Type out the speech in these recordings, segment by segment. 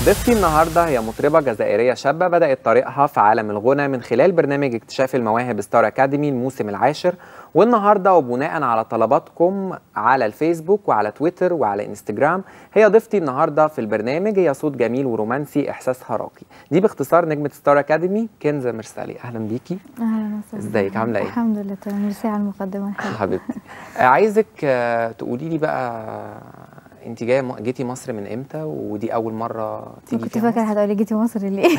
ضيفتي النهارده هي مطربه جزائريه شابه بدات طريقها في عالم الغنى من خلال برنامج اكتشاف المواهب ستار اكاديمي الموسم العاشر والنهارده وبناء على طلباتكم على الفيسبوك وعلى تويتر وعلى انستجرام هي ضيفتي النهارده في البرنامج هي صوت جميل ورومانسي احساسها راقي دي باختصار نجمه ستار اكاديمي كنزه مرسالي اهلا بيكي اهلا وسهلا ازيك عامله ايه الحمد لله تمام ميرسي على المقدمه الحلوه حبيبتي آه، عايزك آه، تقولي لي بقى انت جايه م- جيتي مصر من امتى ودي اول مره تيجي كنت فيها فاكره مصر؟ هتقولي جيتي مصر ليه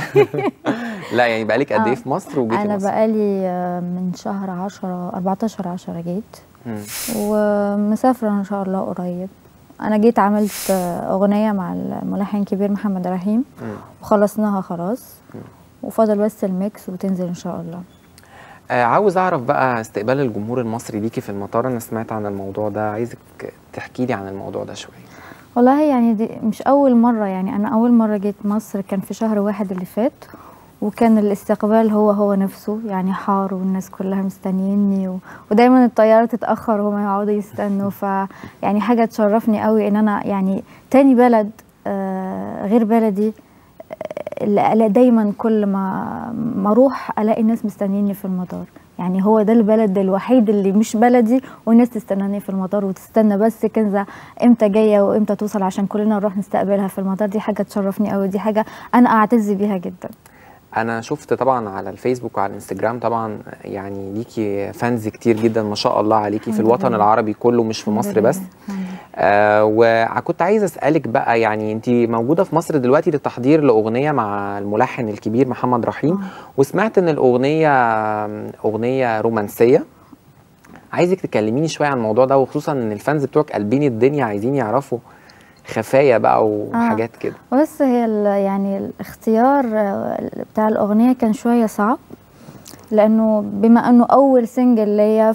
لا يعني بقالك قد ايه آه. في مصر وجيتي انا مصر بقالي آه، من شهر 10 14 10 جيت مم. ومسافره ان شاء الله قريب انا جيت عملت آه، اغنيه مع الملحن الكبير محمد رحيم مم. وخلصناها خلاص مم. وفاضل بس الميكس وتنزل ان شاء الله آه عاوز اعرف بقى استقبال الجمهور المصري ليكي في المطار انا سمعت عن الموضوع ده عايزك تحكي لي عن الموضوع ده شويه والله يعني دي مش أول مرة يعني أنا أول مرة جيت مصر كان في شهر واحد اللي فات وكان الاستقبال هو هو نفسه يعني حار والناس كلها مستنيني و... ودايما الطيارة تتأخر وهم يقعدوا يستنوا ف يعني حاجة تشرفني قوي إن أنا يعني تاني بلد آه غير بلدي آه، اللي ألاقي دايما كل ما ما أروح ألاقي الناس مستنيني في المطار يعني هو ده البلد الوحيد اللي مش بلدي والناس تستناني في المطار وتستنى بس كنزة امتى جايه وامتى توصل عشان كلنا نروح نستقبلها في المطار دي حاجه تشرفني قوي دي حاجه انا اعتز بيها جدا انا شفت طبعا على الفيسبوك وعلى الانستجرام طبعا يعني ليكي فانز كتير جدا ما شاء الله عليكي في الحمد الوطن لله. العربي كله مش في الحمد مصر لله. بس الحمد لله. آه وكنت عايزه اسالك بقى يعني انت موجوده في مصر دلوقتي للتحضير لاغنيه مع الملحن الكبير محمد رحيم آه. وسمعت ان الاغنيه اغنيه رومانسيه عايزك تكلميني شويه عن الموضوع ده وخصوصا ان الفانز بتوعك قلبين الدنيا عايزين يعرفوا خفايا بقى وحاجات كده بس هي ال- يعني الاختيار آه، بتاع الاغنيه كان شويه صعب لانه بما انه اول سنجل ليا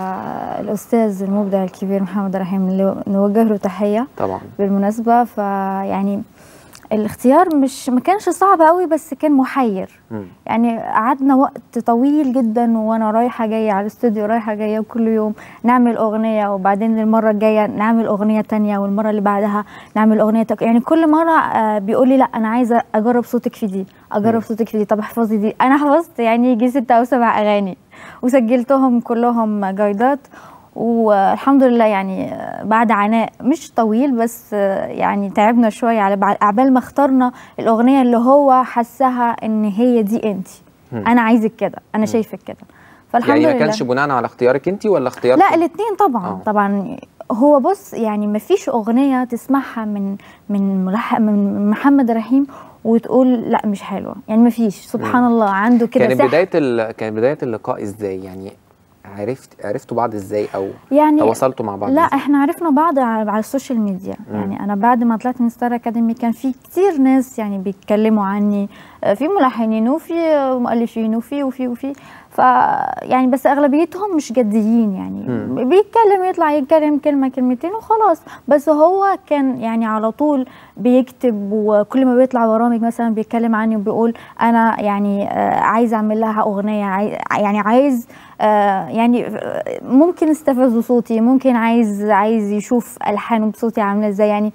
فالاستاذ المبدع الكبير محمد رحيم اللي نوجه له تحيه طبعا بالمناسبه فيعني الاختيار مش ما كانش صعب قوي بس كان محير مم. يعني قعدنا وقت طويل جدا وانا رايحه جايه على الاستوديو رايحه جايه وكل يوم نعمل اغنيه وبعدين المره الجايه نعمل اغنيه تانية والمره اللي بعدها نعمل اغنيه تك... يعني كل مره آه بيقول لي لا انا عايزه اجرب صوتك في دي اجرب مم. صوتك في دي طب احفظي دي انا حفظت يعني يجي ستة او سبع اغاني وسجلتهم كلهم جايدات والحمد لله يعني آه، بعد عناء مش طويل بس آه، يعني تعبنا شويه على بعد عبال ما اخترنا الاغنيه اللي هو حسها ان هي دي انت مم. انا عايزك كده انا شايفك كده فالحمد يعني ما لله كانش بناء على اختيارك انت ولا اختيار لا الاثنين طبعا آه. أوه. طبعا هو بص يعني ما فيش اغنيه تسمعها من من ملح من محمد رحيم وتقول لا مش حلوه يعني ما فيش سبحان مم. الله عنده كده كانت سحر بدايه ال... كانت بدايه اللقاء ازاي يعني عرفت عرفتوا بعض ازاي او يعني تواصلتوا مع بعض لا إزاي؟ احنا عرفنا بعض على على السوشيال ميديا مم. يعني انا بعد ما طلعت من ستار اكاديمي كان في كتير ناس يعني بيتكلموا عني آه، في ملحنين وفي آه، مؤلفين وفي وفي وفي ف يعني بس اغلبيتهم مش جديين يعني مم. بيتكلم يطلع يتكلم كلمه كلمتين وخلاص بس هو كان يعني على طول بيكتب وكل ما بيطلع برامج مثلا بيتكلم عني وبيقول انا يعني آه، عايز اعمل لها اغنيه عايز يعني عايز آه، يعني آه، ممكن استفز صوتي ممكن عايز عايز يشوف الحانه بصوتي عامله ازاي يعني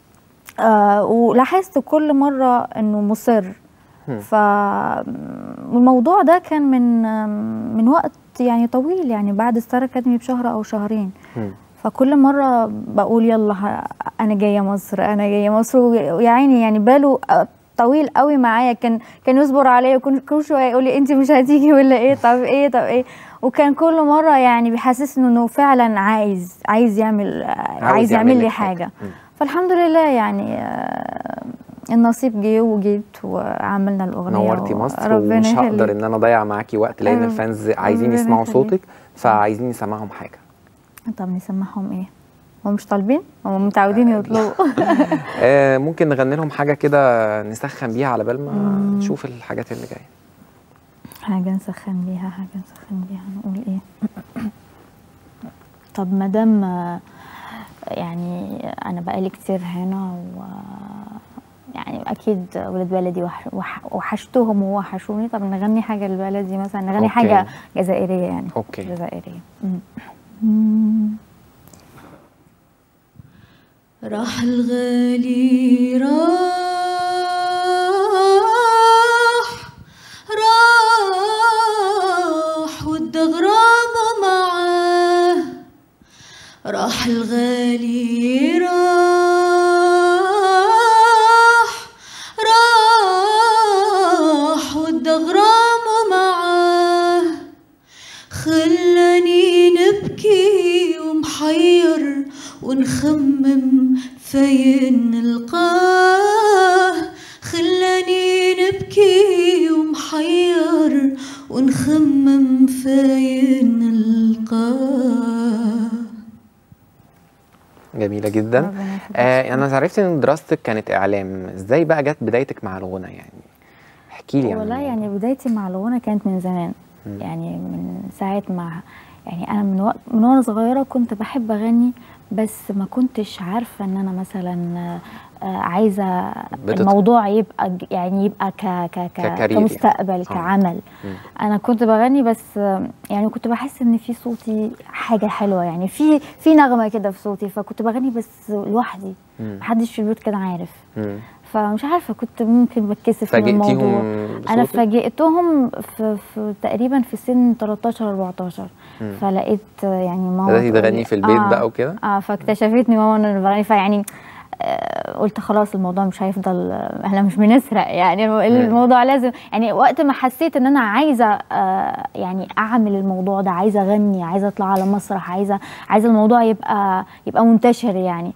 آه ولاحظت كل مره انه مصر هم. فالموضوع ده كان من من وقت يعني طويل يعني بعد ستار اكاديمي بشهر او شهرين مم. فكل مره بقول يلا ه- انا جايه مصر انا جايه مصر ويا عيني يعني باله طويل قوي معايا كان كان يصبر عليا وكل كل شويه يقول لي انت مش هتيجي ولا ايه طب ايه طب ايه وكان كل مره يعني بيحسسني انه فعلا عايز عايز يعمل عايز, يعمل لي لك حاجه مم. فالحمد لله يعني آه، النصيب جه وجيت وعملنا الاغنيه نورتي مصر ربنا ومش هقدر يخليك. ان انا اضيع معاكي وقت لان أيوة. الفانز عايزين ربنا يسمعوا يخليك. صوتك فعايزين نسمعهم حاجه طب نسمعهم ايه هم مش طالبين هم متعودين يطلبوا آه ممكن نغني لهم حاجه كده نسخن بيها على بال ما مم. نشوف الحاجات اللي جايه حاجة نسخن بيها حاجة نسخن بيها نقول ايه طب مادام آه، يعني انا بقالي كتير هنا و يعني اكيد ولاد بلدي وح- وح- وحشتهم ووحشوني طب نغني حاجة لبلدي مثلا نغني أوكي. حاجة جزائرية يعني اوكي جزائرية مم. مم. راح الغالي راح راح الغالي راح راح والدغرام معاه خلاني نبكي ومحير ونخمم فين نلقاه خلاني نبكي ومحير ونخمم فين نلقاه جميله جدا ربنا يخليك. آه انا عرفت ان دراستك كانت اعلام ازاي بقى جت بدايتك مع الغنى يعني احكي لي عن والله الموضوع. يعني بدايتي مع الغنى كانت من زمان يعني من ساعة ما يعني أنا من وقت من وأنا صغيرة كنت بحب أغني بس ما كنتش عارفة إن أنا مثلا آه، عايزة بتت- الموضوع يبقى ج- يعني يبقى ك ك ك ككارير يعني. كمستقبل آه. كعمل مم. أنا كنت بغني بس آه، يعني كنت بحس إن في صوتي حاجة حلوة يعني في في نغمة كده في صوتي فكنت بغني بس لوحدي مم. محدش في البيت كان عارف مم. فمش عارفه كنت ممكن بتكسف من الموضوع فاجئتيهم انا بصوتك؟ فاجئتهم في, في تقريبا في سن 13 14 مم. فلقيت يعني ماما بدأتي تقول تغني لي- في البيت آه بقى وكده؟ اه فاكتشفتني ماما ان انا بغني فيعني آه، قلت خلاص الموضوع مش هيفضل احنا مش بنسرق يعني الموضوع لازم يعني وقت ما حسيت ان انا عايزه آه، يعني اعمل الموضوع ده عايزه اغني عايزه اطلع على مسرح عايزه عايزه الموضوع يبقى يبقى منتشر يعني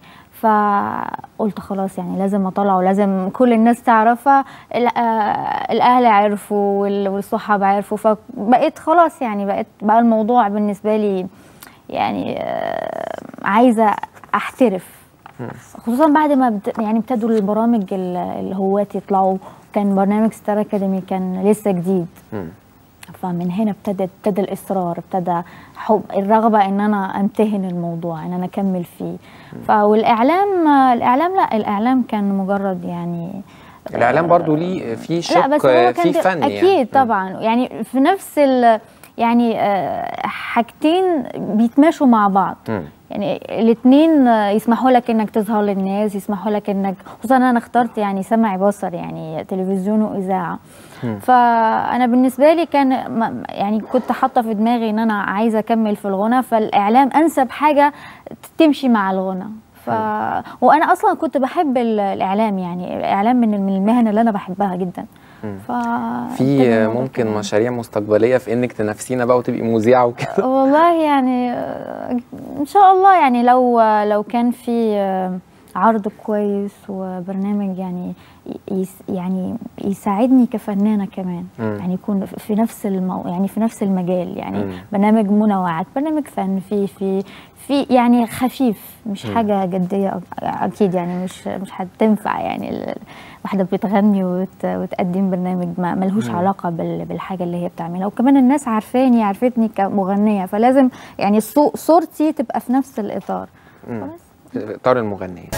فقلت خلاص يعني لازم اطلع ولازم كل الناس تعرفها ال- آه، الاهل عرفوا وال- والصحاب عرفوا فبقيت خلاص يعني بقيت بقى الموضوع بالنسبه لي يعني آه، عايزه احترف خصوصا بعد ما بت... يعني ابتدوا البرامج ال- الهوات يطلعوا كان برنامج ستار اكاديمي كان لسه جديد مم. فمن هنا ابتدى ابتدى الاصرار ابتدى حب الرغبه ان انا امتهن الموضوع ان انا اكمل فيه فوالاعلام الاعلام لا الاعلام كان مجرد يعني الاعلام برضو ليه في شق لا بس هو كان في بي- فن اكيد يعني. طبعا يعني في نفس ال يعني آه، حاجتين بيتماشوا مع بعض مم. يعني الاثنين يسمحوا لك انك تظهر للناس يسمحوا لك انك خصوصا انا اخترت يعني سمع بصر يعني تلفزيون واذاعه فانا بالنسبه لي كان م- يعني كنت حاطه في دماغي ان انا عايزه اكمل في الغنى فالاعلام انسب حاجه تمشي مع الغنى ف... وانا اصلا كنت بحب ال- الاعلام يعني الاعلام من من المهن اللي انا بحبها جدا ف في ممكن مشاريع مستقبليه في انك تنافسينا بقى وتبقي مذيعه وكده والله يعني آه، ان شاء الله يعني لو لو كان في آه، عرض كويس وبرنامج يعني يس يعني يساعدني كفنانه كمان مم. يعني يكون في نفس المو يعني في نفس المجال يعني مم. برنامج منوعات برنامج فن في في في يعني خفيف مش حاجه جديه أك- اكيد يعني مش مش هتنفع يعني ال- واحده بتغني وت وتقدم برنامج ما ملهوش علاقه بال- بالحاجه اللي هي بتعملها وكمان الناس عارفاني عرفتني كمغنيه فلازم يعني الصو- صورتي تبقى في نفس الاطار مم. خلاص في اطار المغنيه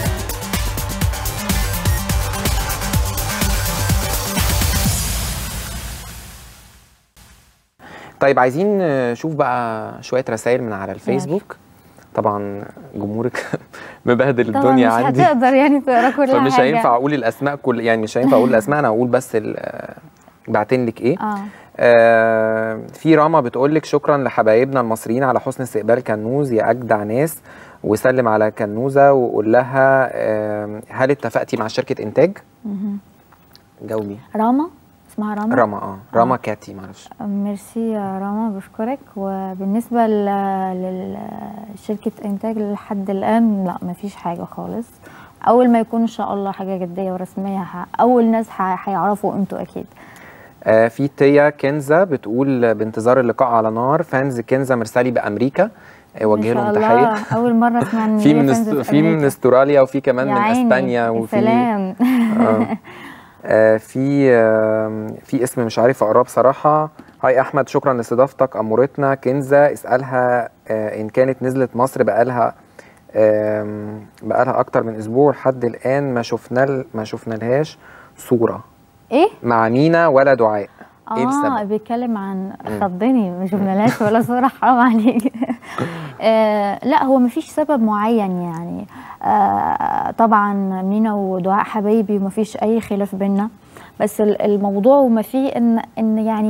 طيب عايزين نشوف بقى شويه رسائل من على الفيسبوك طبعا جمهورك مبهدل طبعا الدنيا مش عندي هتقدر يعني تقرا كل فمش حاجه هينفع اقول الاسماء كل يعني مش هينفع اقول الاسماء انا هقول بس ال- بعتين لك ايه اه آه في راما بتقول لك شكرا لحبايبنا المصريين على حسن استقبال كنوز يا اجدع ناس وسلم على كنوزه وقول لها آه هل اتفقتي مع شركه انتاج؟ مهم. جاوبي راما اسمها راما راما اه راما كاتي معرفش ميرسي يا راما بشكرك وبالنسبة ل- لشركة إنتاج لحد الآن لا مفيش حاجة خالص أول ما يكون إن شاء الله حاجة جدية ورسمية ه- أول ناس ه- هيعرفوا أنتوا أكيد آه في تيا كنزه بتقول بانتظار اللقاء على نار فانز كنزه مرسالي بامريكا آه وجه إن شاء لهم الله تحيه أول مرة أسمع إن في هي من فانز است... في في من أمريكا. استراليا وفي كمان يا من عيني، اسبانيا يا وفي سلام آه. آه، في آه، في اسم مش عارف اقراه بصراحه هاي احمد شكرا لاستضافتك امورتنا كنزه اسالها آه، ان كانت نزلت مصر بقالها آم، بقالها اكتر من اسبوع لحد الان ما شفنا ما شفنا لهاش صوره إيه؟ مع مينا ولا دعاء ايه اه السبب بيتكلم عن خضني ما شفنالهاش ولا صوره حرام عليك آه لا هو مفيش سبب معين يعني آه طبعا مينا ودعاء حبايبي ومفيش اي خلاف بينا بس ال- الموضوع وما فيه ان ان يعني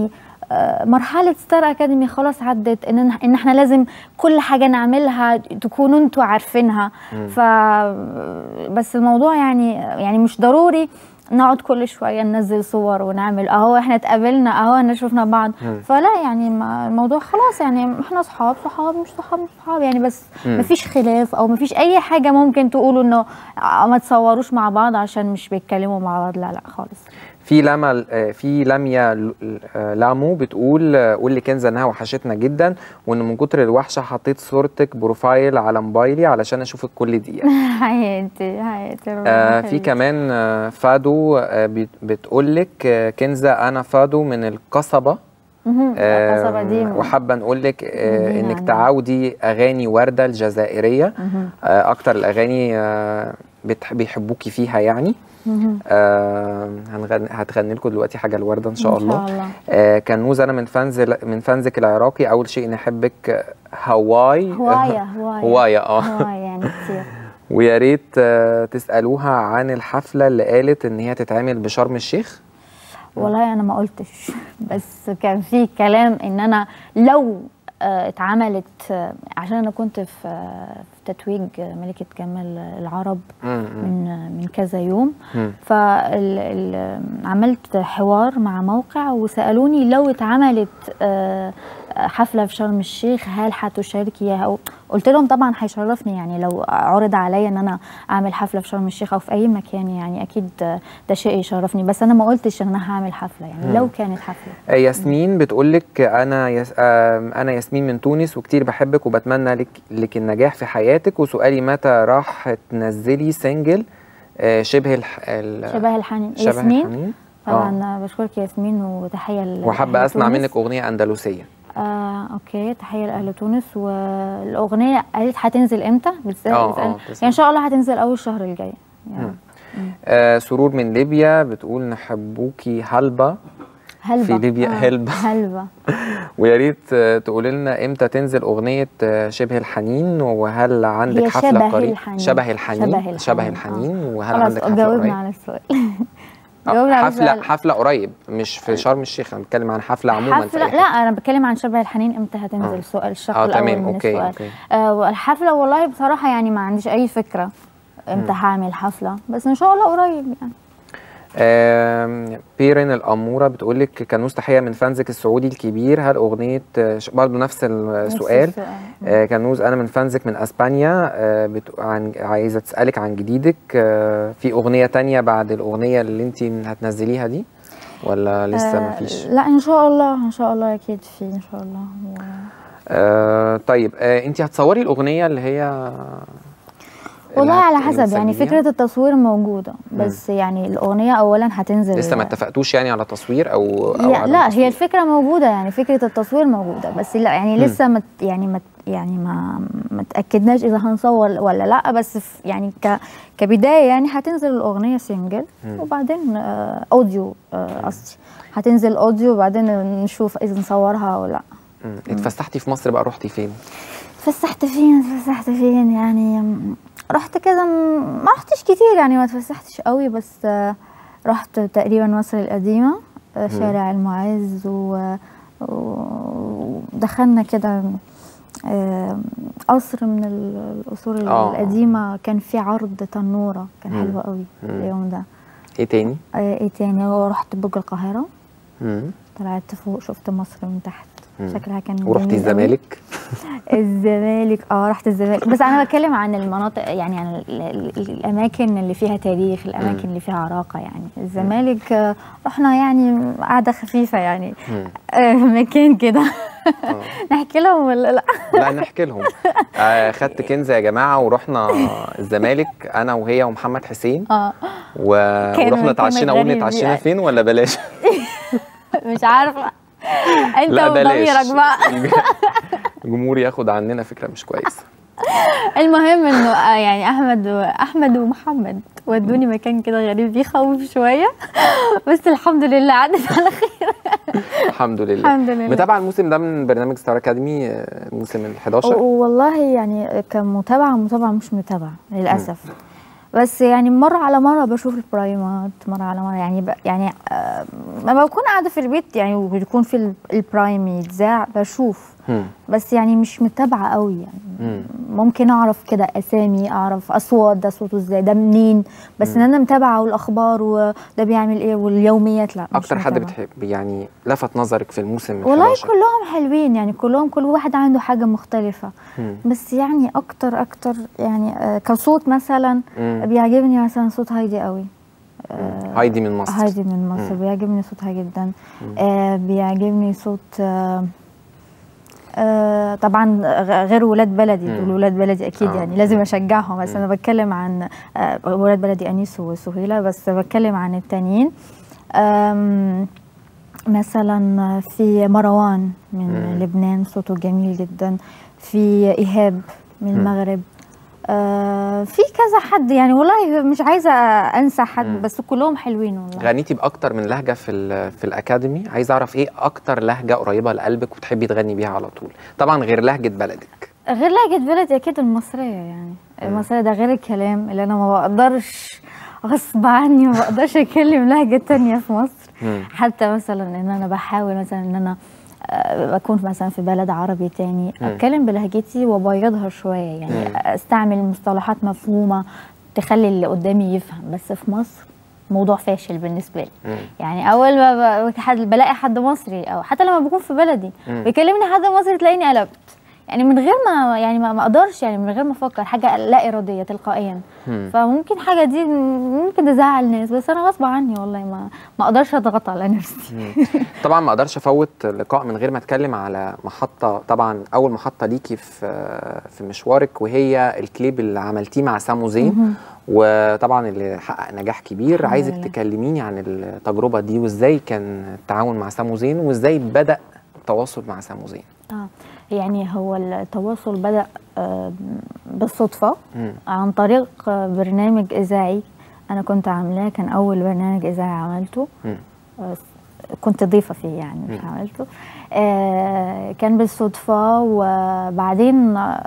آه، مرحله ستار اكاديمي خلاص عدت ان ان احنا لازم كل حاجه نعملها تكونوا انتوا عارفينها ف بس الموضوع يعني يعني مش ضروري نقعد كل شويه ننزل صور ونعمل اهو احنا اتقابلنا اهو احنا شفنا بعض فلا يعني ما الموضوع خلاص يعني احنا اصحاب صحاب مش صحاب مش صحاب يعني بس مفيش خلاف او مفيش اي حاجه ممكن تقولوا انه ما تصوروش مع بعض عشان مش بيتكلموا مع بعض لا لا خالص في لما آه، في لميا ل- آه، لامو بتقول آه، قول لكنزه انها وحشتنا جدا وان من كتر الوحشه حطيت صورتك بروفايل على موبايلي علشان اشوفك كل دقيقه حياتي حياتي ربنا آه في يخليك. كمان آه فادو آه بت- بتقول لك آه كنزه انا فادو من القصبه مهم. آه، القصبة دي وحابه نقول لك آه مدينة انك عندنا. تعاودي اغاني ورده الجزائريه مهم. آه اكتر الاغاني آه بتح- بيحبوكي فيها يعني مهم. آه هنغني هتغني لكم دلوقتي حاجه الورده ان شاء إن الله شاء الله. آه كنوز انا من فانز من فانزك العراقي اول شيء نحبك آه، هواي هواية هواية هواية اه هواية يعني كتير ويا ريت آه، تسالوها عن الحفله اللي قالت ان هي تتعمل بشرم الشيخ والله انا ما قلتش بس كان في كلام ان انا لو آه، اتعملت آه، عشان انا كنت في آه، في تتويج آه، ملكه جمال العرب مم. من آه، من كذا يوم مم. فعملت حوار مع موقع وسالوني لو اتعملت آه، حفله في شرم الشيخ هل هتشاركي أو قلت لهم طبعا هيشرفني يعني لو عرض عليا ان انا اعمل حفله في شرم الشيخ او في اي مكان يعني اكيد آه، ده شيء يشرفني بس انا ما قلتش ان انا هعمل حفله يعني لو كانت حفله آه، ياسمين بتقول لك انا يس... آه، انا ياسمين من تونس وكتير بحبك وبتمنى لك لك النجاح في حياتك وسؤالي متى راح تنزلي سنجل آه، شبه الح... ال... شبه الحنين شبه ياسمين الحنين آه. طبعا بشكرك ياسمين وتحيه ل- وحابه لأهل اسمع تونس. منك اغنيه اندلسيه آه، اوكي تحيه لاهل تونس والاغنيه قالت هتنزل امتى بتسال آه، بتسال آه، يعني بتسأل. ان شاء الله هتنزل اول الشهر الجاي يعني آه سرور من ليبيا بتقول نحبوكي هلبة هلبة في ليبيا آه، هلبة. هلبة ويا ريت آه، تقولي لنا امتى تنزل اغنيه آه، شبه الحنين وهل عندك هي حفله شبه قريب الحنين. شبه الحنين شبه الحنين، شبه آه. الحنين وهل خلاص عندك حفله جاوبنا قريب على السؤال آه، جاوبنا على حفله السؤال. حفله قريب مش في شرم الشيخ انا بتكلم عن حفله عموما في حفلة أي لا حتة. انا بتكلم عن شبه الحنين امتى هتنزل آه. سؤال الشق اه الاول تمام من اوكي السؤال اوكي آه والحفله والله بصراحه يعني ما عنديش اي فكره امتى هعمل حفله بس ان شاء الله قريب يعني آم، بيرين الأمورة بتقول لك كانوس تحية من فانزك السعودي الكبير هل أغنية آه، ش- برضو نفس السؤال السؤال. آه، كانوز أنا من فانزك من أسبانيا آه، بت- عن عايزة تسألك عن جديدك آه، في أغنية تانية بعد الأغنية اللي أنت هتنزليها دي ولا لسه آه، مفيش؟ لا ان شاء الله ان شاء الله اكيد في ان شاء الله و... آه طيب آه أنت هتصوري الأغنية اللي هي والله اللي على هت- حسب يعني مسجليها؟ فكره التصوير موجوده بس يعني الاغنيه اولا هتنزل لسه ما اتفقتوش يعني على تصوير أو أو يا عدم لا تصوير؟ هي الفكره موجوده يعني فكره التصوير موجوده بس لا يعني لسه مت يعني مت يعني ما ما تاكدناش اذا هنصور ولا لا بس في يعني ك كبدايه يعني هتنزل الاغنيه سنجل وبعدين آه اوديو آه قصدي هتنزل اوديو وبعدين نشوف اذا نصورها او لا مم. اتفسحتي في مصر بقى رحتي فين؟ اتفسحت فين اتفسحت فين يعني م- رحت كده م- ما رحتش كتير يعني ما اتفسحتش قوي بس آه، رحت تقريبا مصر القديمة آه، شارع المعز و- و- ودخلنا كده آه، قصر من ال- القصور آه. القديمة كان في عرض تنورة كان مم. حلو قوي مم. اليوم ده إيه تاني؟ آه، ايه تاني ورحت برج القاهرة مم. طلعت فوق شفت مصر من تحت مم. شكلها كان ورحتي جميل قوي. الزمالك؟ الزمالك اه رحت الزمالك بس انا بتكلم عن المناطق يعني عن ال- ال- الاماكن اللي فيها تاريخ الاماكن اللي فيها عراقه يعني الزمالك آه، رحنا يعني قعده خفيفه يعني مم. آه، مكان كده نحكي لهم ولا لا لا نحكي لهم آه خدت كنزة يا جماعة ورحنا الزمالك أنا وهي ومحمد حسين اه و... كان ورحنا مكان اتعشينا أقول غريب اتعشينا يعني. فين ولا بلاش؟ مش عارفه انت لا بلاش وضميرك بقى الجمهور ياخد عننا فكرة مش كويسة المهم انه آه، يعني احمد و... احمد ومحمد ودوني مكان كده غريب بيخوف شويه بس الحمد لله عدت على خير الحمد لله الحمد لله. متابعة الموسم ده من برنامج ستار أكاديمي آه، الموسم ال 11 والله يعني كمتابعة متابعة مش متابعة للأسف بس يعني مرة على مرة بشوف البرايمات مرة على مرة يعني ب... يعني آه لما بكون قاعدة في البيت يعني ويكون في ال- البرايم يتذاع بشوف مم. بس يعني مش متابعة قوي يعني مم. ممكن اعرف كده اسامي اعرف اصوات ده صوته ازاي ده منين بس ان انا متابعة والاخبار وده بيعمل ايه واليوميات لا مش اكتر حد متابعة. بتحب يعني لفت نظرك في الموسم ال والله 11 كلهم حلوين يعني كلهم كل واحد عنده حاجة مختلفة مم. بس يعني اكتر اكتر يعني آه، كصوت مثلا مم. بيعجبني مثلا صوت هايدي قوي هايدي من مصر هايدي من مصر مم. بيعجبني صوتها جدا آه بيعجبني صوت آه آه طبعا غ- غير ولاد بلدي مم. دول ولاد بلدي اكيد آه. يعني لازم اشجعهم بس مم. انا بتكلم عن آه ولاد بلدي انيس وسهيله بس بتكلم عن التانيين آم، مثلا في مروان من مم. لبنان صوته جميل جدا في ايهاب من مم. المغرب آه في كذا حد يعني والله مش عايزه انسى حد مم. بس كلهم حلوين والله غنيتي باكتر من لهجه في ال- في الاكاديمي عايز اعرف ايه اكتر لهجه قريبه لقلبك وتحبي تغني بيها على طول طبعا غير لهجه بلدك غير لهجة بلدي أكيد المصرية يعني المصرية ده غير الكلام اللي أنا ما بقدرش غصب عني ما بقدرش أتكلم لهجة تانية في مصر مم. حتى مثلا إن أنا بحاول مثلا إن أنا آه، بكون مثلا في بلد عربي تاني مم. أتكلم بلهجتي وأبيضها شوية يعني مم. أستعمل مصطلحات مفهومة تخلي اللي قدامي يفهم بس في مصر موضوع فاشل بالنسبة لي مم. يعني اول ما ب- حد بلاقي حد مصري او حتى لما بكون في بلدي مم. بيكلمني حد مصري تلاقيني قلبت يعني من غير ما يعني ما ما اقدرش يعني من غير ما افكر حاجه لا اراديه تلقائيا مم. فممكن حاجه دي ممكن تزعل ناس بس انا غصب عني والله ما ما اقدرش اضغط على نفسي مم. طبعا ما اقدرش افوت لقاء من غير ما اتكلم على محطه طبعا اول محطه ليكي في في مشوارك وهي الكليب اللي عملتيه مع سامو زين مهم. وطبعا اللي حقق نجاح كبير الحمد عايزك لله. تكلميني عن التجربه دي وازاي كان التعاون مع سامو زين وازاي بدا التواصل مع سامو زين اه يعني هو التواصل بدا آه، بالصدفه مم. عن طريق آه، برنامج اذاعي انا كنت عاملاه كان اول برنامج اذاعي عملته مم. آه، كنت ضيفة فيه يعني مش مم. عملته آه كان بالصدفة وبعدين آه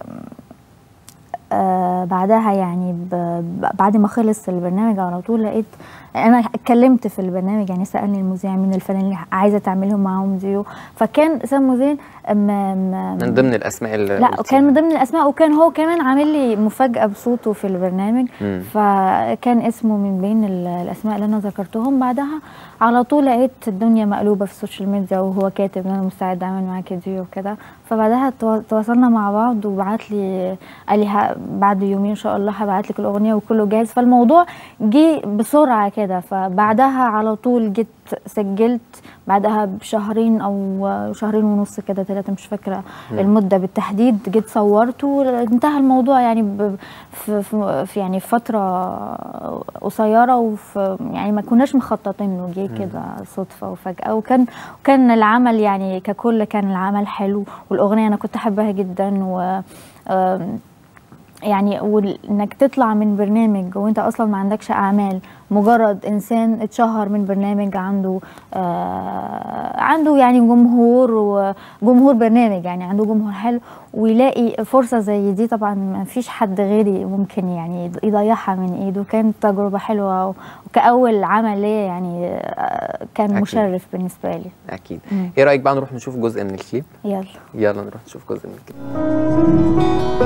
آه بعدها يعني ب- ب- بعد ما خلص البرنامج على طول لقيت انا اتكلمت في البرنامج يعني سالني المذيع مين الفنانين اللي عايزه تعملهم معاهم ديو فكان سامو زين م- م- من ضمن الاسماء اللي لا قلتيها. كان من ضمن الاسماء وكان هو كمان عامل لي مفاجاه بصوته في البرنامج مم. فكان اسمه من بين ال- الاسماء اللي انا ذكرتهم بعدها على طول لقيت الدنيا مقلوبه في السوشيال ميديا وهو كاتب ان انا مستعد اعمل معاك فيديو وكده فبعدها توا- تواصلنا مع بعض وبعت لي قال لي ه- بعد يومين ان شاء الله هبعت لك الاغنيه وكله جاهز فالموضوع جه بسرعه كده فبعدها على طول جيت سجلت بعدها بشهرين او شهرين ونص كده ثلاثه مش فاكره المده بالتحديد جيت صورته انتهى الموضوع يعني ب- في, في, في يعني فتره قصيره وفي يعني ما كناش مخططين له جه كده صدفه وفجاه وكان وكان العمل يعني ككل كان العمل حلو والاغنيه انا كنت احبها جدا و آم، يعني وانك تطلع من برنامج وانت اصلا ما عندكش اعمال مجرد انسان اتشهر من برنامج عنده آه عنده يعني جمهور وجمهور برنامج يعني عنده جمهور حلو ويلاقي فرصه زي دي طبعا ما فيش حد غيري ممكن يعني يضيعها من ايده كانت تجربه حلوه وكاول عمل ليا يعني آه كان أكيد. مشرف بالنسبه لي اكيد مم. ايه رايك بقى نروح نشوف جزء من الكليب يلا يلا نروح نشوف جزء من الكليب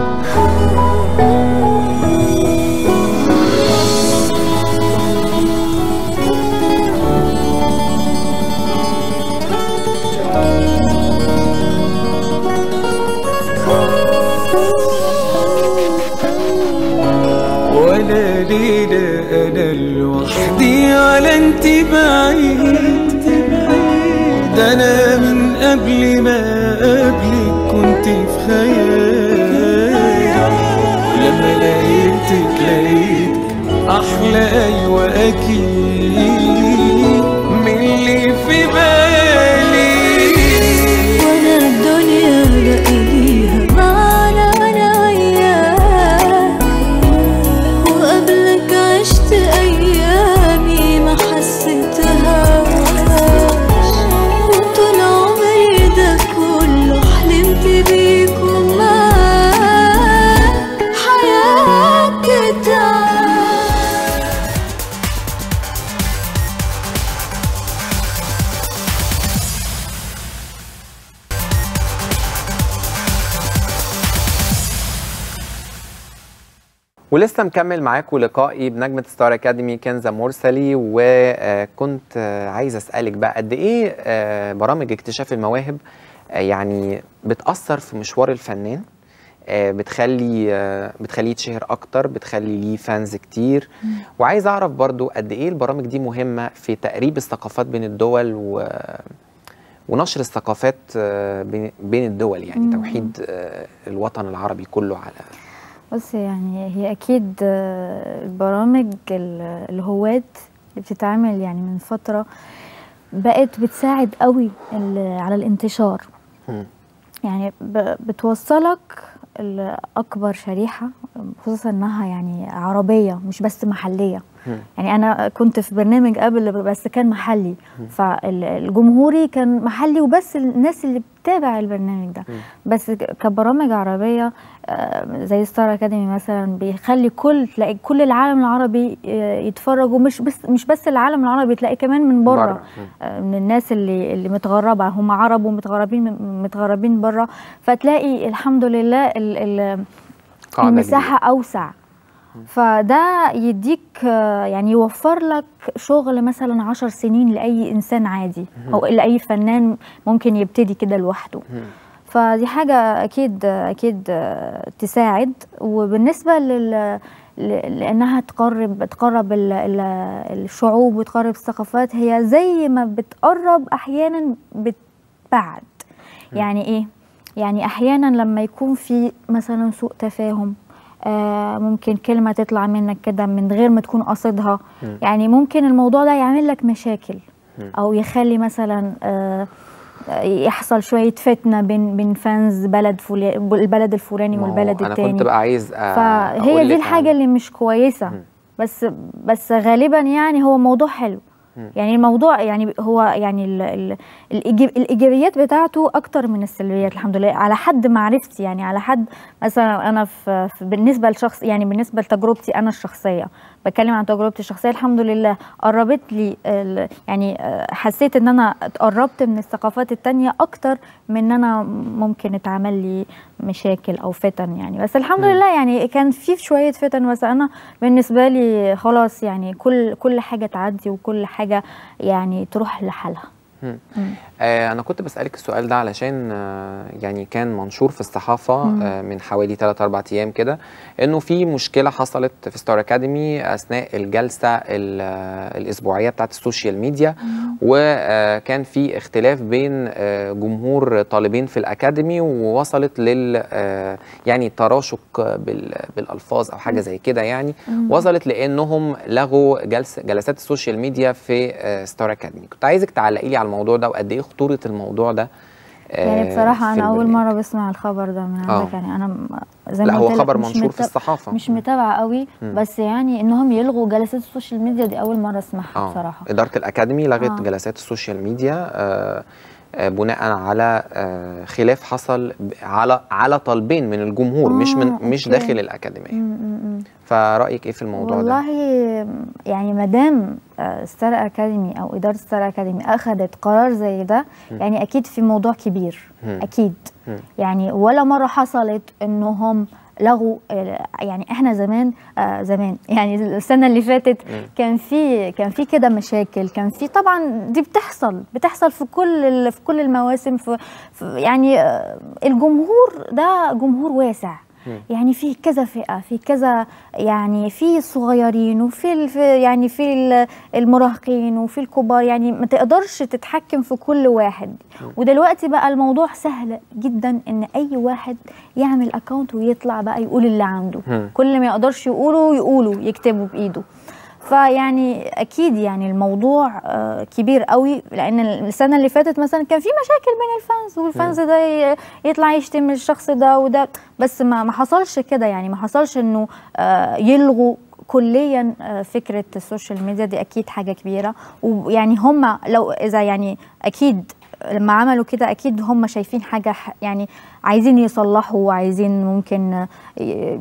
ولا ليلة أنا لوحدي على انت بعيد ده أنا من قبل ما قبلك كنت في خيال لما لقيتك لقيتك أحلى أيوة أكيد من اللي في بالي وانا الدنيا بقيها معنا انا وياك وقبلك عشت ايامي ما حسيتهاش وطول عمري ده كله حلمت بيك ومعاك حياتي تعال ولسه مكمل معاكم لقائي بنجمة ستار أكاديمي كنزة مرسلي وكنت عايز أسألك بقى قد إيه آه، برامج اكتشاف المواهب آه، يعني بتأثر في مشوار الفنان آه، بتخلي آه، بتخليه يتشهر أكتر بتخلي ليه فانز كتير وعايز أعرف برضو قد إيه البرامج دي مهمة في تقريب الثقافات بين الدول و ونشر الثقافات آه، بين- بين الدول يعني مم. توحيد آه، الوطن العربي كله على بص يعني هي اكيد آه، البرامج ال- الهواة اللي بتتعمل يعني من فتره بقت بتساعد قوي ال- على الانتشار مم. يعني ب- بتوصلك لأكبر شريحة خصوصا انها يعني عربية مش بس محلية مم. يعني انا كنت في برنامج قبل بس كان محلي فالجمهوري كان محلي وبس الناس اللي بتتابع البرنامج ده بس ك- كبرامج عربية آه، زي ستار اكاديمي مثلا بيخلي كل تلاقي كل العالم العربي آه، يتفرجوا مش بس مش بس العالم العربي تلاقي كمان من بره. بره آه، من الناس اللي اللي متغربه هم عرب ومتغربين متغربين بره فتلاقي الحمد لله ال- ال- قاعدة المساحه اوسع فده يديك آه، يعني يوفر لك شغل مثلا عشر سنين لاي انسان عادي او لاي فنان ممكن يبتدي كده لوحده مم. فدي حاجة أكيد أكيد آه، تساعد وبالنسبة لل ل- لأنها تقرب تقرب ال- ال- الشعوب وتقرب الثقافات هي زي ما بتقرب أحيانا بتبعد يعني إيه؟ يعني أحيانا لما يكون في مثلا سوء تفاهم آه ممكن كلمة تطلع منك كده من غير ما تكون قاصدها مم. يعني ممكن الموضوع ده يعمل لك مشاكل مم. أو يخلي مثلا آه يحصل شويه فتنه بين بين فانز بلد فلان البلد الفلاني ما هو والبلد انا التاني كنت بقى عايز آه، فهي أقول دي لك الحاجه عن- اللي مش كويسه مم. بس بس غالبا يعني هو موضوع حلو مم. يعني الموضوع يعني هو يعني ال ال الإيجاب- الايجابيات بتاعته اكتر من السلبيات الحمد لله على حد معرفتي يعني على حد مثلا انا في في- بالنسبه لشخص يعني بالنسبه لتجربتي انا الشخصيه بتكلم عن تجربتي الشخصيه الحمد لله قربت لي ال- يعني آه، حسيت ان انا اتقربت من الثقافات التانية اكتر من ان انا ممكن اتعمل لي مشاكل او فتن يعني بس الحمد مم. لله يعني كان في شويه فتن بس انا بالنسبه لي خلاص يعني كل كل حاجه تعدي وكل حاجه يعني تروح لحالها مم. مم. آه انا كنت بسالك السؤال ده علشان آه يعني كان منشور في الصحافه مم. آه من حوالي 3 4 ايام كده انه في مشكله حصلت في ستار اكاديمي اثناء الجلسه ال- آه، الاسبوعيه بتاعت السوشيال ميديا وكان في اختلاف بين آه، جمهور طالبين في الاكاديمي ووصلت لل آه، يعني تراشق بال- بالالفاظ او حاجه زي كده يعني مم. وصلت لانهم لغوا جلسه جلسات السوشيال ميديا في آه، ستار اكاديمي كنت عايزك تعلقي لي على الموضوع ده وقد ايه خطوره الموضوع ده آه، يعني بصراحه في انا اول البرنامج. مره بسمع الخبر ده من آه. عندك يعني انا م- زي لا ما هو قلت لك خبر مش منشور في متاب- الصحافه مش متابعه قوي مم. بس يعني انهم يلغوا جلسات السوشيال ميديا دي اول مره اسمعها اه بصراحه اداره الاكاديمي لغت آه. جلسات السوشيال ميديا آه، آه، بناء على آه، خلاف حصل ب- على على طلبين من الجمهور مش من آه، مش أوكي. داخل الاكاديميه مم، مم، مم. فرايك ايه في الموضوع والله ده يعني ما دام ستار اكاديمي او اداره ستار اكاديمي اخذت قرار زي ده يعني اكيد في موضوع كبير مم. اكيد مم. يعني ولا مره حصلت انهم لغوا آه، يعني احنا زمان آه، زمان يعني السنه اللي فاتت مم. كان في كان في كده مشاكل كان في طبعا دي بتحصل بتحصل في كل ال- في كل المواسم في في- يعني آه، الجمهور ده جمهور واسع مم. يعني في كذا فئه في كذا يعني في الصغيرين وفي ال- في يعني في ال- المراهقين وفي الكبار يعني ما تقدرش تتحكم في كل واحد ودلوقتي بقى الموضوع سهل جدا ان اي واحد يعمل اكونت ويطلع بقى يقول اللي عنده مم. كل ما يقدرش يقوله يقوله يكتبه بايده فيعني اكيد يعني الموضوع آه، كبير قوي لان السنه اللي فاتت مثلا كان في مشاكل بين الفانز والفانز ده ي- يطلع يشتم الشخص ده وده بس ما ما حصلش كده يعني ما حصلش انه آه، يلغوا كليا آه، فكره السوشيال ميديا دي اكيد حاجه كبيره ويعني هم لو اذا يعني اكيد لما عملوا كده اكيد هم شايفين حاجه ح- يعني عايزين يصلحوا وعايزين ممكن آه، ي-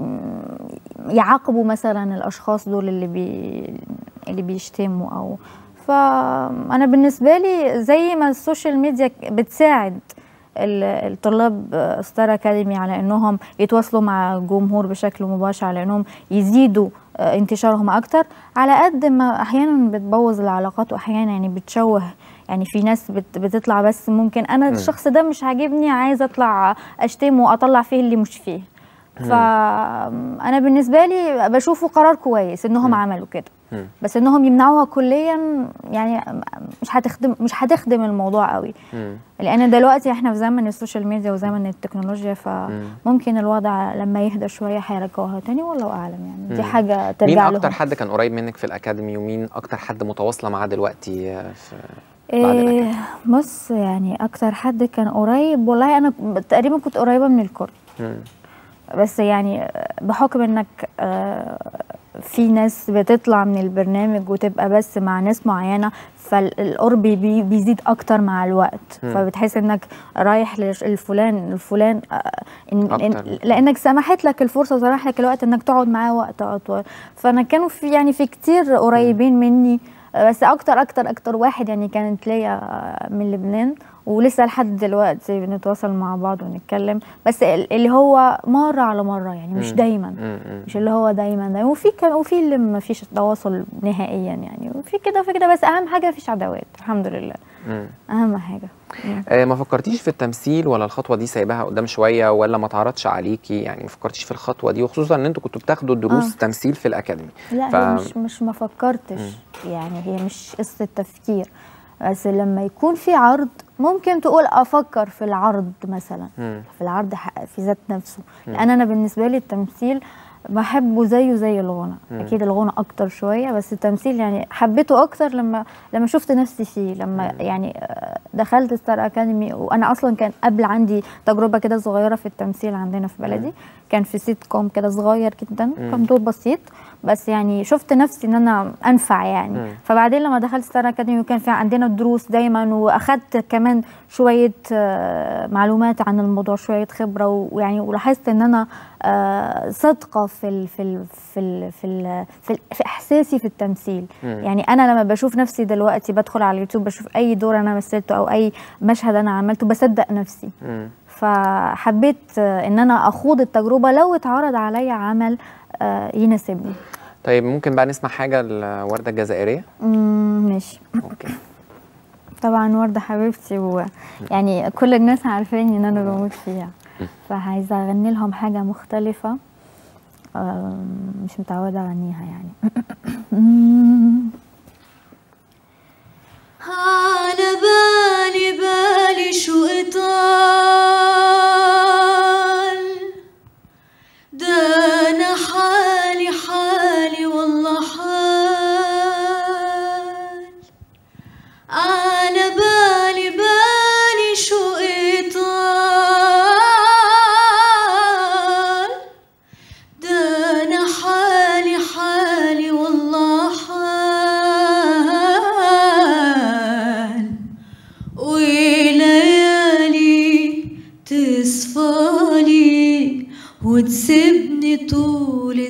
يعاقبوا مثلا الاشخاص دول اللي بي اللي بيشتموا او فانا بالنسبه لي زي ما السوشيال ميديا بتساعد ال- الطلاب آه، ستار اكاديمي على انهم يتواصلوا مع الجمهور بشكل مباشر على انهم يزيدوا آه، انتشارهم اكتر على قد ما احيانا بتبوظ العلاقات واحيانا يعني بتشوه يعني في ناس بت بتطلع بس ممكن انا الشخص ده مش عاجبني عايزه اطلع اشتمه واطلع فيه اللي مش فيه فانا بالنسبه لي بشوفه قرار كويس انهم عملوا كده مم. بس انهم يمنعوها كليا يعني مش هتخدم مش هتخدم الموضوع قوي مم. لان دلوقتي احنا في زمن السوشيال ميديا وزمن التكنولوجيا فممكن الوضع لما يهدى شويه هيرجعوها تاني والله اعلم يعني دي مم. حاجه مين ترجع اكتر لهم حد كان قريب منك في الاكاديمي ومين اكتر حد متواصله معاه دلوقتي آه، في بعد إيه الأكاديمي؟ بص يعني اكتر حد كان قريب والله انا تقريبا كنت قريبه من الكل مم. بس يعني بحكم انك آه، في ناس بتطلع من البرنامج وتبقى بس مع ناس معينة فالقرب بي- بيزيد اكتر مع الوقت مم. فبتحس انك رايح للفلان الفلان آه، إن أكتر. إن لانك سمحت لك الفرصه وسمح لك الوقت انك تقعد معاه وقت اطول فانا كانوا في يعني في كتير قريبين مني آه، بس اكتر اكتر اكتر واحد يعني كانت ليا آه، من لبنان ولسه لحد دلوقتي بنتواصل مع بعض ونتكلم بس ال- اللي هو مره على مره يعني مش مم. دايما مم. مم. مش اللي هو دايما دايما وفي كان وفي اللي ما فيش تواصل نهائيا يعني وفي كده وفي كده بس اهم حاجه ما فيش عداوات الحمد لله مم. اهم حاجه مم. آه، ما فكرتيش في التمثيل ولا الخطوه دي سايباها قدام شويه ولا ما تعرضش عليكي يعني ما فكرتيش في الخطوه دي وخصوصا ان انتوا كنتوا بتاخدوا دروس آه. تمثيل في الاكاديمي لا ف- هي مش مش ما فكرتش يعني هي مش قصه تفكير بس لما يكون في عرض ممكن تقول افكر في العرض مثلا مم. في العرض ح- في ذات نفسه لان انا بالنسبه لي التمثيل بحبه زيه زي الغنى اكيد الغنى اكتر شويه بس التمثيل يعني حبيته اكتر لما لما شفت نفسي فيه لما يعني آه، دخلت ستار اكاديمي وانا اصلا كان قبل عندي تجربه كده صغيره في التمثيل عندنا في بلدي كان في سيت كوم كده صغير جدا كان دور بسيط بس يعني شفت نفسي ان انا انفع يعني مم. فبعدين لما دخلت ستار اكاديمي وكان في عندنا دروس دايما واخدت كمان شويه آه، معلومات عن الموضوع شويه خبره و- ويعني ولاحظت ان انا آه، صادقه في ال في ال في ال في, ال في, ال في احساسي في التمثيل مم. يعني انا لما بشوف نفسي دلوقتي بدخل على اليوتيوب بشوف اي دور انا مثلته او اي مشهد انا عملته بصدق نفسي مم. فحبيت آه، ان انا اخوض التجربه لو اتعرض عليا عمل آه، يناسبني طيب ممكن بقى نسمع حاجه الورده الجزائريه مم، ماشي اوكي طبعا وردة حبيبتي ويعني كل الناس عارفين ان انا بموت فيها فعايزة اغني لهم حاجة مختلفة آم، مش متعودة اغنيها يعني على بالي بالي شو اطال ده انا حالي حالي والله حال على بالي بالي شو اطال ده انا حالي حالي والله حال وليالي تصفالي وتسيبني طول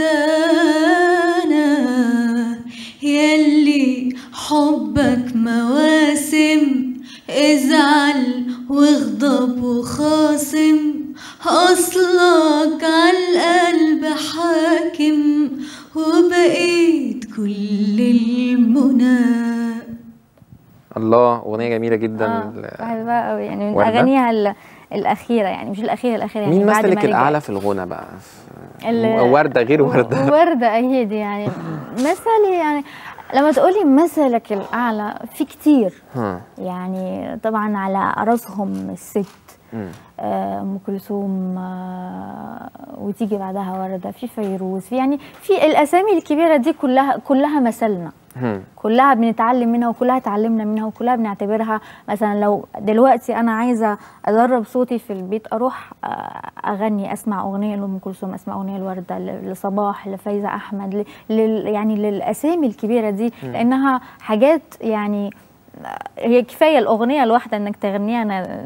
السنة يلي حبك مواسم ازعل واغضب وخاصم اصلك عالقلب حاكم وبقيت كل المنى الله اغنيه جميله جدا اه ل- بحبها قوي يعني من وردة؟ اغانيها ال- الاخيره يعني مش الاخيره الاخيره يعني مين بعد ما مثلك رجعت. الاعلى في الغنى بقى في- ال- ورده غير ورده وردة أكيد يعني مثلي يعني لما تقولي مثلك الأعلى في كتير ها. يعني طبعا على راسهم الست مم. آه، ام كلثوم آه، وتيجي بعدها ورده في فيروز في يعني في الاسامي الكبيره دي كلها كلها مثلنا هم. كلها بنتعلم منها وكلها اتعلمنا منها وكلها بنعتبرها مثلا لو دلوقتي انا عايزه ادرب صوتي في البيت اروح آه، اغني اسمع اغنيه لام كلثوم اسمع اغنيه لورده ل- لصباح لفايزه احمد ل- لل يعني للاسامي الكبيره دي لانها حاجات يعني آه، هي كفايه الاغنيه الواحده انك تغنيها انا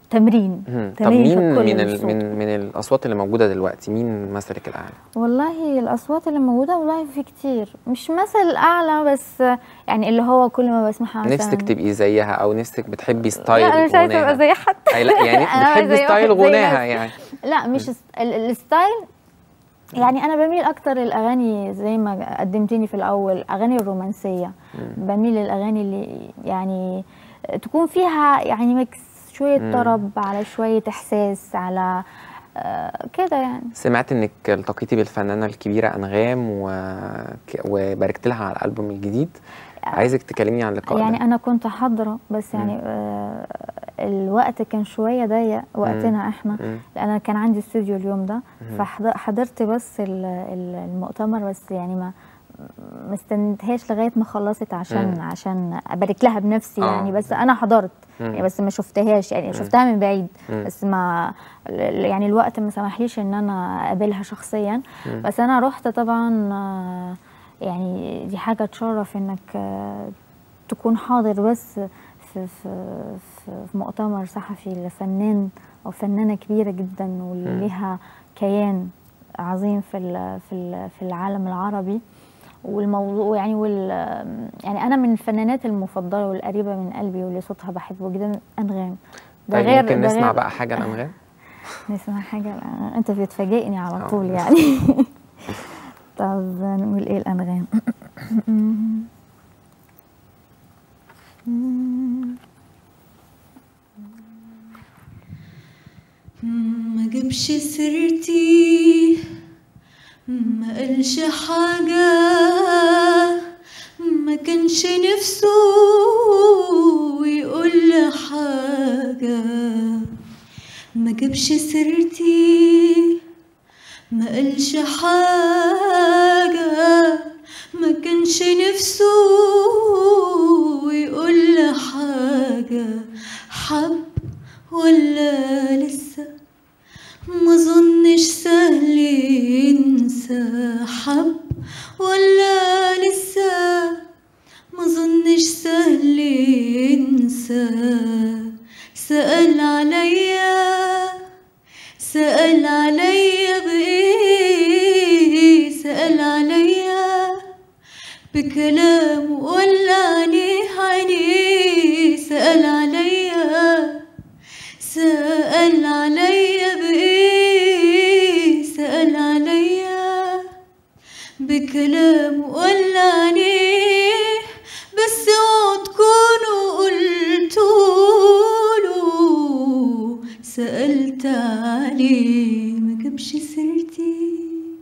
تمرين مم. طب تمرين في مين كل من ال... الصوت. من من الاصوات اللي موجوده دلوقتي مين مثلك الاعلى والله الأصوات اللي موجودة والله في كتير مش مثل أعلى بس يعني اللي هو كل ما بسمعها مثلا نفسك تبقي زيها او نفسك بتحبي لا ستايل أنا مش عايزة غناها أبقى زي حد أي لا يعني أنا عايزة بتحبي زي ستايل واحد زي غناها ناس. يعني لا مش الس- ال- ال- الستايل يعني انا بميل اكتر للاغاني زي ما قدمتني في الاول اغاني الرومانسيه بميل للاغاني اللي يعني تكون فيها يعني ميكس شويه مم. طرب على شويه احساس على آه، كده يعني سمعت انك التقيتي بالفنانه الكبيره انغام و... ك- وباركت لها على الالبوم الجديد عايزك تكلمني عن اللقاء يعني ده انا كنت حاضره بس يعني آه الوقت كان شويه ضيق وقتنا احنا مم. لان انا كان عندي استوديو اليوم ده فحضرت بس ال- ال- المؤتمر بس يعني ما ما استنيتهاش لغايه ما خلصت عشان مم. عشان ابارك لها بنفسي آه. يعني بس انا حضرت مم. يعني بس ما شفتهاش يعني شفتها من بعيد مم. بس ما ال- يعني الوقت ما سمحليش ان انا اقابلها شخصيا مم. بس انا رحت طبعا آه، يعني دي حاجه تشرف انك آه، تكون حاضر بس في في في في مؤتمر صحفي لفنان او فنانه كبيره جدا واللي ليها كيان عظيم في ال- في ال- في العالم العربي والموضوع يعني وال يعني انا من الفنانات المفضله والقريبه من قلبي واللي صوتها بحبه جدا انغام ده طيب غير ممكن ده نسمع غير- بقى حاجه لانغام نسمع حاجه انت بتفاجئني على آه. طول يعني طب نقول ايه الانغام ما جابش سيرتي ما قالش حاجة ما كانش نفسه يقول حاجة ما جابش سيرتي ما قالش حاجة ما كانش نفسه يقول حاجة حب ولا لسه ما ظنش سهل ينسى حب ولا لسه ما ظنش سهل ينسى سأل عليا سأل عليا بإيه سأل عليا بكلام ولا عينيه عينيه سأل عليا سأل عليا بإيه سأل عليا بكلام ولا عينيه بس اوعوا تكونوا قلتوله سألت عليه ما جابش سيرتي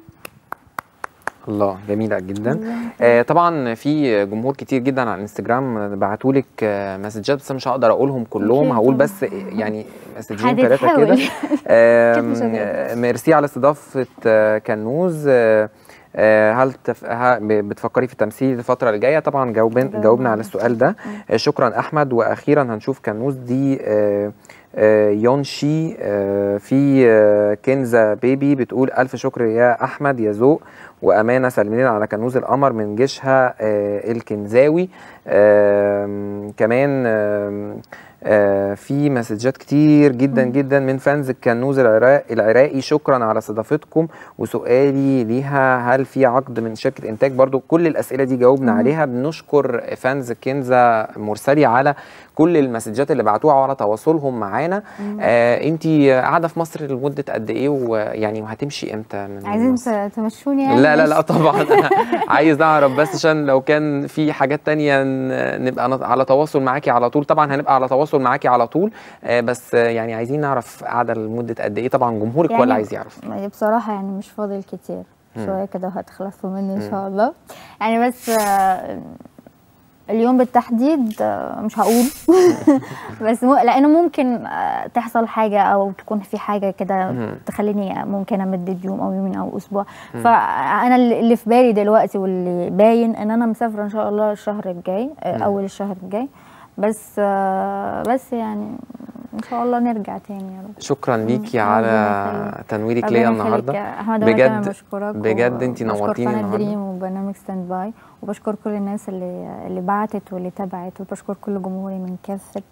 الله جميلة جدا آه طبعا في جمهور كتير جدا على الانستجرام بعتوا لك آه مسجات بس مش هقدر اقولهم كلهم أكيد هقول طبعاً. بس يعني مسجين ثلاثة هتحاول. كده آم، أكيد مش هقدر. آه، ميرسي على استضافة آه، كنوز آه، آه، هل تف... ها ب- بتفكري في التمثيل الفترة اللي جاية؟ طبعا جاوبن... جاوبنا جاوبنا على على السؤال ده آه، شكرا أحمد وأخيرا هنشوف كنوز دي آه، آه، يونشي آه، في آه، كنزة بيبي بتقول ألف شكر يا أحمد يا ذوق وأمانة سلمين على كنوز القمر من جيشها آه، الكنزاوي آم، كمان آم، آه، في مسجات كتير جدا جدا من فانز الكنوز العراق العراقي شكرا على استضافتكم وسؤالي ليها هل في عقد من شركه انتاج برضو كل الاسئله دي جاوبنا عليها بنشكر فانز كنزه مرسلي على كل المسجات اللي بعتوها وعلى تواصلهم معانا آه انت قاعده في مصر لمده قد ايه ويعني وهتمشي امتى من عايزين مصر؟ ت- تمشوني يعني لا لا لا ماشي. طبعا أنا عايز اعرف بس عشان لو كان في حاجات تانية ن- نبقى نت- على تواصل معاكي على طول طبعا هنبقى على تواصل معاكي على طول آه، بس آه، يعني عايزين نعرف قاعده لمده قد ايه طبعا جمهورك يعني ولا عايز يعرف يعني بصراحة يعني مش فاضل كتير شوية كده وهتخلصوا مني إن شاء الله يعني بس آه، اليوم بالتحديد آه، مش هقول بس مو لأنه ممكن آه، تحصل حاجة أو تكون في حاجة كده مم. تخليني ممكن أمدد يوم أو يومين أو أسبوع فأنا اللي اللي في بالي دلوقتي واللي باين إن أنا مسافرة إن شاء الله الشهر الجاي آه، أول الشهر الجاي بس آه، بس يعني إن شاء الله نرجع تاني يا رب شكرا ليكي ربنا على يخليك. تنويرك ربنا ليا يخليك النهارده يا احمد انا كمان بجد بشكرك بجد انت وبشكر نورتيني قناة النهارده دريم وبرنامج ستاند باي وبشكر كل الناس اللي اللي بعتت واللي تابعت وبشكر كل جمهوري من كافه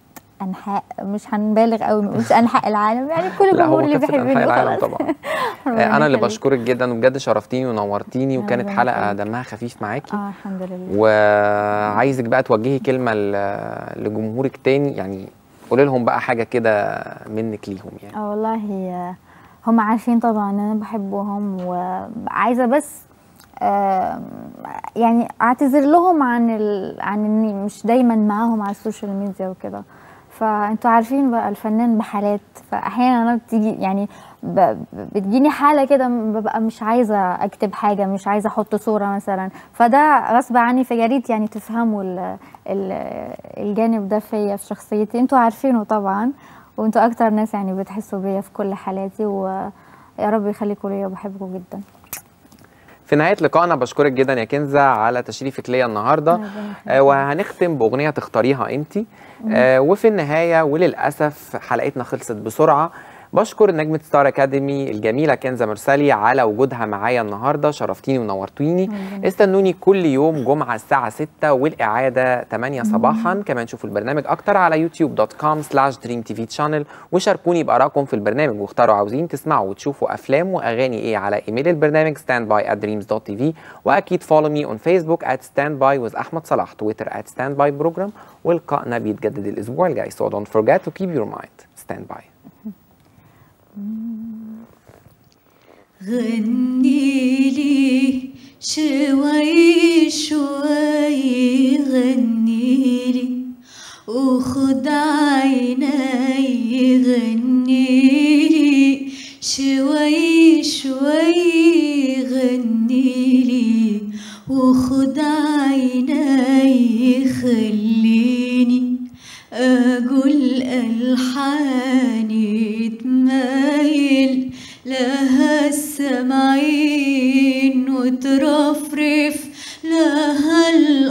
انحاء مش هنبالغ قوي ما نقولش انحاء العالم يعني كل لا الجمهور هو اللي كافة أنحاء بيحبني العالم خلاص طبعا ربنا آه، انا اللي يخليك. بشكرك جدا وبجد شرفتيني ونورتيني وكانت ربنا حلقه يخليك. دمها خفيف معاكي اه الحمد لله وعايزك بقى توجهي كلمه ل- لجمهورك تاني يعني قولي لهم بقى حاجه كده منك ليهم يعني اه والله هي هم عارفين طبعا ان انا بحبهم وعايزه بس آم، يعني اعتذر لهم عن ال... عن اني مش دايما معاهم على السوشيال ميديا وكده فانتوا عارفين بقى الفنان بحالات فاحيانا انا بتيجي يعني ب... ب- بتجيني حاله كده ببقى مش عايزه اكتب حاجه مش عايزه احط صوره مثلا فده غصب عني فيا ريت يعني تفهموا ال... ال... الجانب ده فيا في شخصيتي انتوا عارفينه طبعا وانتوا اكتر ناس يعني بتحسوا بيا في كل حالاتي ويا رب يخليكم ليا وبحبكم جدا في نهايه لقائنا بشكرك جدا يا كنزه على تشريفك ليا النهارده ربنا يخليك. آه وهنختم باغنيه تختاريها انت آه وفي النهايه وللاسف حلقتنا خلصت بسرعه بشكر نجمة ستار اكاديمي الجميلة كنزة مرسلي على وجودها معايا النهارده شرفتيني ونورتيني ربنا استنوني كل يوم جمعة الساعة 6 والإعادة 8 صباحا كمان شوفوا البرنامج أكتر على يوتيوب دوت كوم سلاش دريم تي في تشانل وشاركوني بآرائكم في البرنامج واختاروا عاوزين تسمعوا وتشوفوا أفلام وأغاني إيه على إيميل البرنامج standby at dreams.tv وأكيد follow me on Facebook at standby with أحمد صلاح تويتر at standby program ولقائنا بيتجدد الأسبوع الجاي so don't forget to keep your mind standby غني لي شوي شوي غني لي وخد عيني غني لي شوي شوي غني لي وخد عيني خليني أقول ألحاني تمايل لها السمعين وترفرف لها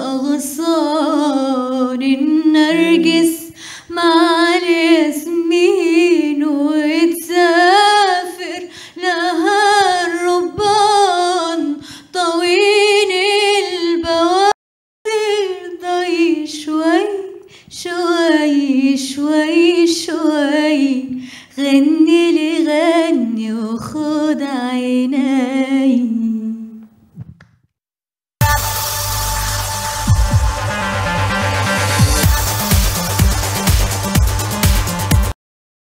الأغصان النرجس مع الياسمين وتسافر لها الربان طويل البوادر ضي شوي شوي شوي